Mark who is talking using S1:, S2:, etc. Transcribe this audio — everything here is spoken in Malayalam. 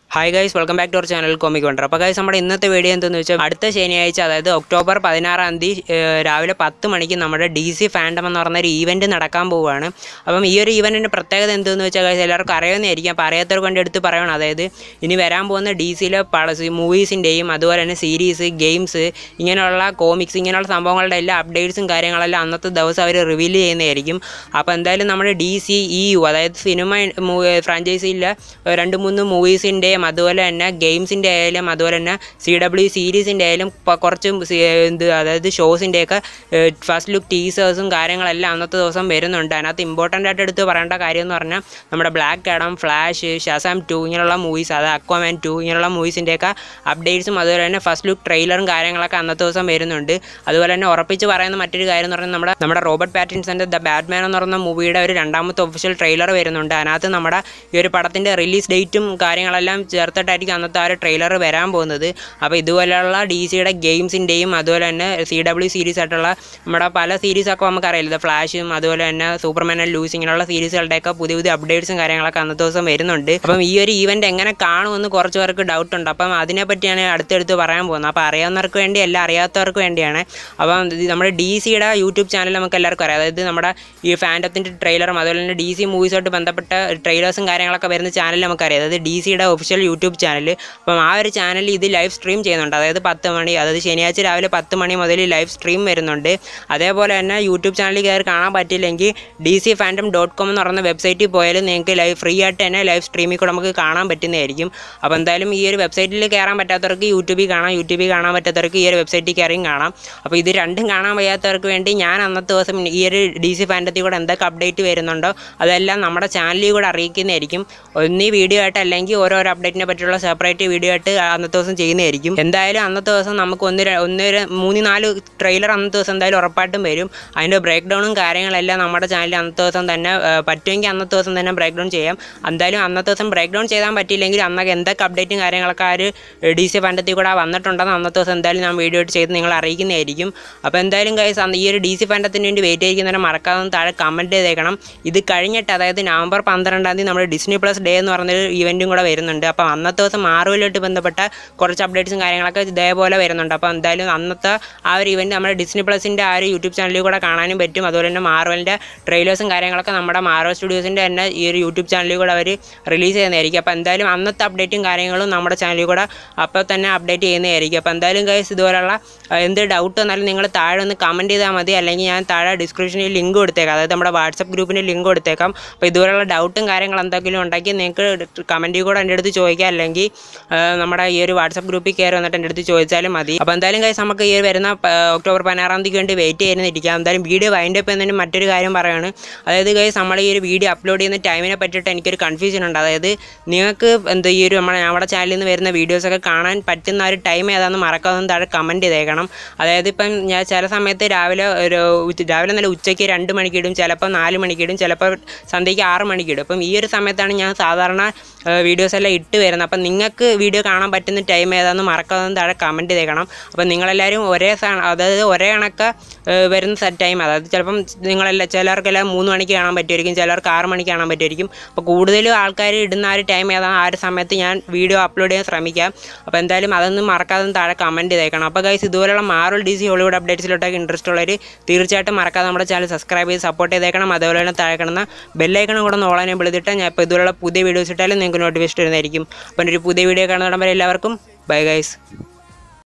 S1: hi guys welcome back to our channel comic wonder അപ്പോൾ ഗൈസ് നമ്മുടെ ഇന്നത്തെ വീഡിയോ എന്തെന്ന് വെച്ചാൽ അടുത്ത ശനിയാഴ്ച അതായത് ഒക്ടോബർ പതിനാറാം തീയതി ഏഹ്, രാവിലെ പത്ത് മണിക്ക് നമ്മുടെ ഡി സി ഫാൻഡം എന്ന് പറഞ്ഞ ഒരു ഈവൻറ്റ് നടക്കാൻ പോവുകയാണ് അപ്പം ഈ ഒരു ഈവൻറ്റിൻ്റെ പ്രത്യേകത എന്തെന്ന് വെച്ചാൽ ഗൈസ് എല്ലാവർക്കും അറിയാവുന്നതായിരിക്കും അപ്പോൾ അറിയാത്തവർക്ക് വേണ്ടി എടുത്ത് പറയണം അതായത് ഇനി വരാൻ പോകുന്ന ഡി സിയിലെ പട മൂവീസിൻ്റെയും അതുപോലെ തന്നെ സീരീസ് ഗെയിംസ് ഇങ്ങനെയുള്ള കോമിക്സ് ഇങ്ങനെയുള്ള സംഭവങ്ങളുടെ എല്ലാ അപ്ഡേറ്റ്സും കാര്യങ്ങളെല്ലാം അന്നത്തെ ദിവസം അവർ റിവീൽ ചെയ്യുന്നതായിരിക്കും അപ്പോൾ എന്തായാലും നമ്മുടെ ഡി സി ഇ യു അതായത് സിനിമ ഫ്രാഞ്ചൈസിയിലെ രണ്ട് മൂന്ന് മൂവീസിൻ്റെയും അതുപോലെ തന്നെ ഗെയിംസിൻ്റെ ആയാലും അതുപോലെ തന്നെ സി ഡബ്ല്യു സീരീസിൻ്റെ ആയാലും പ- കുറച്ചും സി- എന്ത് അതായത് ഷോസിൻ്റെയൊക്കെ ഫസ്റ്റ് ലുക്ക് ടീസേഴ്സും കാര്യങ്ങളെല്ലാം അന്നത്തെ ദിവസം വരുന്നുണ്ട് അതിനകത്ത് ഇമ്പോർട്ടൻ്റ് ആയിട്ട് എടുത്ത് പറയേണ്ട കാര്യം എന്ന് പറഞ്ഞാൽ നമ്മുടെ black Adam flash Shazam two ഇങ്ങനെയുള്ള മൂവീസ് അതായത് അക്വാമാൻ ടു ഇങ്ങനെയുള്ള മൂവീസിൻ്റെയൊക്കെ അപ്ഡേറ്റ്സും അതുപോലെ തന്നെ ഫസ്റ്റ് ലുക്ക് ട്രെയിലറും കാര്യങ്ങളൊക്കെ അന്നത്തെ ദിവസം വരുന്നുണ്ട് അതുപോലെ തന്നെ ഉറപ്പിച്ച് പറയുന്ന മറ്റൊരു കാര്യം എന്ന് പറഞ്ഞാൽ നമ്മുടെ നമ്മുടെ റോബർട്ട് പാറ്റിൻസൻ്റെ ദ ബാറ്റ്മാൻ എന്ന് പറയുന്ന മൂവിയുടെ ഒരു രണ്ടാമത്തെ ഒഫീഷ്യൽ ട്രെയിലർ വരുന്നുണ്ട് അതിനകത്ത് നമ്മുടെ ഈ ഒരു പടത്തിൻ്റെ റിലീസ് ഡേറ്റും കാര്യങ്ങളെല്ലാം ചേർത്തിട്ടായിരിക്കും അന്നത്തെ ആ ഒരു ട്രെയിലർ വരാൻ പോകുന്നത് അപ്പോൾ ഇതുപോലെയുള്ള ഡി സിയുടെ ഗെയിംസിൻ്റെയും അതുപോലെ തന്നെ സി ഡബ്ല്യു സീരീസ് ആയിട്ടുള്ള നമ്മുടെ പല സീരീസൊക്കെ നമുക്കറിയില്ല ദ ഫ്ലാഷും അതുപോലെ തന്നെ സൂപ്പർമാൻ ആൻഡ് ലൂസ് ഇങ്ങനെയുള്ള സീരീസുകളുടെയൊക്കെ പുതിയ പുതിയ അപ്ഡേറ്റ്സും കാര്യങ്ങളൊക്കെ അന്നത്തെ ദിവസം വരുന്നുണ്ട് അപ്പം ഈ ഒരു ഈവൻ്റ് എങ്ങനെ കാണുമെന്ന് കുറച്ച് പേർക്ക് ഡൗട്ട് ഉണ്ട് അപ്പം അതിനെ പറ്റിയാണ് അടുത്തടുത്ത് പറയാൻ പോകുന്നത് അപ്പോൾ അറിയാവുന്നവർക്ക് വേണ്ടി അല്ല അറിയാത്തവർക്ക് വേണ്ടിയാണ് അപ്പം ഇത് നമ്മുടെ ഡി സിയുടെ യൂട്യൂബ് ചാനൽ നമുക്ക് എല്ലാവർക്കും അറിയാം അതായത് നമ്മുടെ ഈ ഫാൻറ്റത്തിൻ്റെ ട്രെയിലറും അതുപോലെ തന്നെ ഡി സി മൂവീസുമായിട്ട് ബന്ധപ്പെട്ട ട്രെയിലേഴ്സും കാര്യങ്ങളൊക്കെ വരുന്ന ചാനൽ നമുക്കറിയാം അതായത് ഡി സിയുടെ ഒഫീഷ്യൽ യൂട്യൂബ് ചാനൽ അപ്പം ആ ഒരു ചാനലിൽ ഇത് ലൈവ് സ്ട്രീം ചെയ്യുന്നുണ്ട് അതായത് പത്ത് മണി അതായത് ശനിയാഴ്ച രാവിലെ പത്ത് മണി മുതൽ ലൈവ് സ്ട്രീം വരുന്നുണ്ട് അതേപോലെ തന്നെ യൂട്യൂബ് ചാനലിൽ കയറി കാണാൻ പറ്റില്ലെങ്കിൽ D C phantom dot com എന്ന് പറയുന്ന വെബ്സൈറ്റിൽ പോയാലും നിങ്ങൾക്ക് ലൈവ് ഫ്രീ ആയിട്ട് തന്നെ ലൈവ് സ്ട്രീമിൽ കൂടെ നമുക്ക് കാണാൻ പറ്റുന്നതായിരിക്കും അപ്പോൾ എന്തായാലും ഈ ഒരു വെബ്സൈറ്റിൽ കയറാൻ പറ്റാത്തവർക്ക് യൂട്യൂബിൽ കാണാം യൂട്യൂബിൽ കാണാൻ പറ്റാത്തവർക്ക് ഈ ഒരു വെബ്സൈറ്റിൽ കയറിയും കാണാം അപ്പോൾ ഇത് രണ്ടും കാണാൻ വയ്യാത്തവർക്ക് വേണ്ടി ഞാൻ അന്നത്തെ ദിവസം ഈ ഒരു ഡി സി ഫാൻറ്റത്തിൽ കൂടെ എന്തൊക്കെ അപ്ഡേറ്റ് വരുന്നുണ്ടോ അതെല്ലാം നമ്മുടെ ചാനലിൽ കൂടെ അറിയിക്കുന്നതായിരിക്കും ഒന്നീ വീഡിയോ ആയിട്ട് അല്ലെങ്കിൽ ഓരോരോ അപ്ഡേറ്റിനെ പറ്റിയുള്ള സെപ്പറേറ്റ് വീഡിയോ ആയിട്ട് അന്നത്തെ ദിവസം ചെയ്യുന്നതായിരിക്കും എന്തായാലും അന്നത്തെ ദിവസം നമുക്ക് ഒന്ന് ര- ഒന്ന് ര- മൂന്ന് നാല് ട്രെയിലർ അന്നത്തെ ദിവസം എന്തായാലും ഉറപ്പായിട്ടും വരും അതിൻ്റെ ബ്രേക്ക് ഡൗണും കാര്യങ്ങളെല്ലാം നമ്മുടെ ചാനലിൽ അന്നത്തെ ദിവസം തന്നെ ആ, പറ്റുമെങ്കിൽ അന്നത്തെ ദിവസം തന്നെ ബ്രേക്ക് ഡൗൺ ചെയ്യാം എന്തായാലും അന്നത്തെ ദിവസം ബ്രേക്ക് ഡൗൺ ചെയ്യാൻ പറ്റിയില്ലെങ്കിൽ അന്നൊക്കെ എന്തൊക്കെ അപ്ഡേറ്റും കാര്യങ്ങളൊക്കെ ആ ഒരു ഡി സി ഫണ്ടത്തിൽ കൂടെ വന്നിട്ടുണ്ടെന്ന് അന്നത്തെ ദിവസം എന്തായാലും ഞാൻ വീഡിയോ ആയിട്ട് ചെയ്ത് നിങ്ങൾ അറിയിക്കുന്നതായിരിക്കും അപ്പോൾ എന്തായാലും ഗൈസ് അന്ന് ഈ ഒരു ഡി സി ഫണ്ടത്തിന് വേണ്ടി വെയിറ്റ് ചെയ്യിക്കുന്നവരെ മറക്കാതെ ഒന്ന് താഴെ കമൻറ്റ് ചെയ്തേക്കണം ഇത് കഴിഞ്ഞിട്ട് അതായത് നവംബർ പന്ത്രണ്ടാം തീയതി നമ്മുടെ ഡിസ്നി പ്ലസ് ഡേ എന്ന് പറഞ്ഞൊരു ഇവൻറ്റും കൂടെ വരുന്നുണ്ട് അപ്പോൾ അന്നത്തെ ദിവസം മാർവലുമായിട്ട് ബന്ധപ്പെട്ട കുറച്ച് അപ്ഡേറ്റ്സും കാര്യങ്ങളൊക്കെ ഇതേപോലെ വരുന്നുണ്ട് അപ്പോൾ എന്തായാലും അന്നത്തെ ആ ഒരു ഇവൻറ്റ് നമ്മുടെ ഡിസ്നി പ്ലസിൻ്റെ ആ ഒരു യൂട്യൂബ് ചാനലിൽ കൂടെ കാണാനും പറ്റും അതുപോലെ തന്നെ മാർവലിൻ്റെ ട്രെയിലേഴ്സും കാര്യങ്ങളൊക്കെ നമ്മുടെ മാർവൽ സ്റ്റുഡിയോസിൻ്റെ തന്നെ ഈ ഒരു യൂട്യൂബ് ചാനലിൽ കൂടെ അവർ റിലീസ് ചെയ്യുന്നതായിരിക്കും അപ്പോൾ എന്തായാലും അന്നത്തെ അപ്ഡേറ്റും കാര്യങ്ങളും നമ്മുടെ ചാനലിൽ കൂടെ അപ്പോൾ തന്നെ അപ്ഡേറ്റ് ചെയ്യുന്നതായിരിക്കും അപ്പോൾ എന്തായാലും ഗൈസ് ഇതുപോലുള്ള ആ, എന്ത് ഡൗട്ട് വന്നാലും നിങ്ങൾ താഴെ ഒന്ന് കമൻറ്റ് ചെയ്താൽ മതി അല്ലെങ്കിൽ ഞാൻ താഴെ ഡിസ്ക്രിപ്ഷനിൽ ലിങ്ക് കൊടുത്തേക്കാം അതായത് നമ്മുടെ വാട്സപ്പ് ഗ്രൂപ്പിൻ്റെ ലിങ്ക് കൊടുത്തേക്കാം അപ്പോൾ ഇതുപോലുള്ള ഡൗട്ടും കാര്യങ്ങളും എന്തെങ്കിലും ഉണ്ടെങ്കിൽ നിങ്ങൾക്ക് കമൻറ്റിൽ കൂടെ എൻ്റെ അടുത്ത് ചോദിക്കാം അല്ലെങ്കിൽ ആ, നമ്മുടെ ഈ ഒരു വാട്സപ്പ് ഗ്രൂപ്പിൽ കയറി വന്നിട്ട് എൻ്റെ അടുത്ത് ചോദിച്ചാലും മതി അപ്പോൾ എന്തായാലും ഗൈസ് നമുക്ക് ഈ വരുന്ന ആ, ഒക്ടോബർ പതിനാറാം തീയതി വേണ്ടി വെയിറ്റ് ചെയ്യുന്നിരിക്കാം എന്തായാലും വീഡിയോ വൈൻഡ് അപ്പ് എന്നതിന് മറ്റൊരു കാര്യം പറയുകയാണ് അതായത് ഗൈസ് നമ്മൾ ഈ ഒരു വീഡിയോ അപ്ലോഡ് ചെയ്യുന്ന ടൈമിനെ പറ്റിയിട്ട് എനിക്കൊരു കൺഫ്യൂഷൻ ഉണ്ട് അതായത് നിങ്ങൾക്ക് എന്താ ഈ ഒരു നമ്മുടെ നമ്മുടെ ചാനലിൽ നിന്ന് വരുന്ന വീഡിയോസൊക്കെ കാണാൻ പറ്റുന്ന ആ ഒരു ടൈം ഏതാണെന്ന് മറക്കാതെ താഴെ കമൻറ്റ് ചെയ്തേക്കണം അതായത് ഇപ്പം ഞാൻ ചില സമയത്ത് രാവിലെ ഒരു ഉച്ച- രാവിലെ നല്ല ഉച്ചയ്ക്ക് രണ്ട് മണിക്കിടും ചിലപ്പോൾ നാല് മണിക്കിടും ചിലപ്പോൾ സന്ധ്യയ്ക്ക് ആറ് മണിക്കിടും അപ്പം ഈ ഒരു സമയത്താണ് ഞാൻ സാധാരണ വീഡിയോസ് എല്ലാം ഇട്ട് വരുന്നത് അപ്പം നിങ്ങൾക്ക് വീഡിയോ കാണാൻ പറ്റുന്ന ടൈം ഏതാണെന്ന് മറക്കാതെ താഴെ കമൻറ്റ് ചെയ്തേക്കണം അപ്പം നിങ്ങളെല്ലാവരും ഒരേ സ- അതായത് ഒരേ കണക്ക് ഏഹ് വരുന്ന ടൈം അതായത് ചിലപ്പം നിങ്ങളെല്ലാം ചിലർക്കെല്ലാം മൂന്ന് മണിക്ക് കാണാൻ പറ്റുമായിരിക്കും ചിലർക്ക് ആറ് മണിക്ക് കാണാൻ പറ്റുമായിരിക്കും അപ്പോൾ കൂടുതലും ആൾക്കാർ ഇടുന്ന ആ ഒരു ടൈം ഏതാണ് ആ ഒരു സമയത്ത് ഞാൻ വീഡിയോ അപ്ലോഡ് ചെയ്യാൻ ശ്രമിക്കാം അപ്പോൾ എന്തായാലും അതൊന്നും മറക്കാതെ താഴെ കമൻറ്റ് ചെയ്തേക്കണം അപ്പോൾ ഗൈസ് ഇതുപോലുള്ള മാറൽ ഡി സി ഹോളിവുഡ് അപ്ഡേറ്റ്സിലോട്ടൊക്കെ ഇൻട്രസ്റ്റ് ഉള്ളവർ തീർച്ചയായിട്ടും മറക്കാതെ നമ്മുടെ ചാനൽ സബ്സ്ക്രൈബ് ചെയ്ത് സപ്പോർട്ട് ചെയ്തേക്കണം അതുപോലെ തന്നെ താഴെ കിടന്ന ബെല്ലൈക്കണം കൂടെ നോളാനെ വിളിച്ചിട്ട് ഞാൻ ഇപ്പോൾ ഇതുപോലുള്ള പുതിയ വീഡിയോസ് ഇട്ടാലും നിങ്ങൾക്ക് നോട്ടിഫിക്കേഷൻ വരുന്നതായിരിക്കും അപ്പോൾ ഒരു പുതിയ വീഡിയോ കാണുന്നിടം വരെ എല്ലാവർക്കും ബൈ ഗൈസ്